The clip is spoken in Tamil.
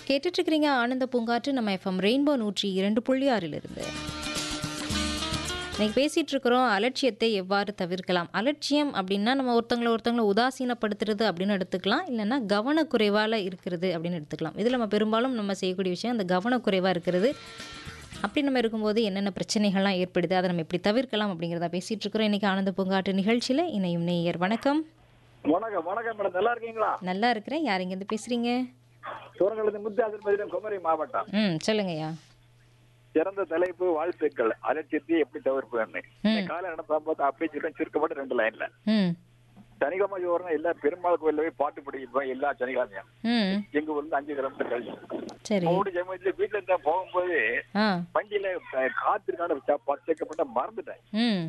கேட்டுட்டு இருக்கிறீங்க ஆனந்த பூங்காற்று நம்ம எஃப்எம் ரெயின்போ நூற்றி இரண்டு புள்ளி ஆறிலிருந்து இன்னைக்கு பேசிட்டு இருக்கிறோம் அலட்சியத்தை எவ்வாறு தவிர்க்கலாம் அலட்சியம் அப்படின்னா நம்ம ஒருத்தங்களை ஒருத்தங்களை உதாசீனப்படுத்துறது அப்படின்னு எடுத்துக்கலாம் இல்லைன்னா கவனக்குறைவால் இருக்கிறது அப்படின்னு எடுத்துக்கலாம் இதில் நம்ம பெரும்பாலும் நம்ம செய்யக்கூடிய விஷயம் அந்த கவனக்குறைவாக இருக்கிறது அப்படி நம்ம இருக்கும்போது என்னென்ன பிரச்சனைகள்லாம் ஏற்படுது அதை நம்ம எப்படி தவிர்க்கலாம் அப்படிங்கிறத பேசிட்டு இருக்கிறோம் இன்னைக்கு ஆனந்த பூங்காற்று நிகழ்ச்சியில் இணையும் நேயர் வணக்கம் வணக்கம் வணக்கம் மேடம் நல்லா இருக்கீங்களா நல்லா இருக்கிறேன் யார் இங்கேருந்து பேசுகிறீங்க சூரங்களது முத்தாசர் மதுரை குமரி மாவட்டம் ம் சொல்லுங்கய்யா சிறந்த தலைப்பு வாழ்த்துக்கள் அலட்சியத்தை எப்படி தவிர்ப்புன்னு இந்த கால நடந்தா போது அப்படியே சொல்றேன் சுருக்கப்பட்டு ரெண்டு லைன்ல ம் சனிக்கிழமை ஜோரம் எல்லா பெருமாள் கோயில்ல போய் பாட்டு படிப்போம் எல்லா சனிக்கிழமையும் ம் எங்க ஊர்ல இருந்து அஞ்சு கிலோமீட்டர் கழிச்சு சரி மூணு சமயத்துல வீட்டுல இருந்தா போகும்போது ஆ வண்டியில காத்திருக்கான பச்சைக்கப்பட்ட மறந்துட்டேன் ம்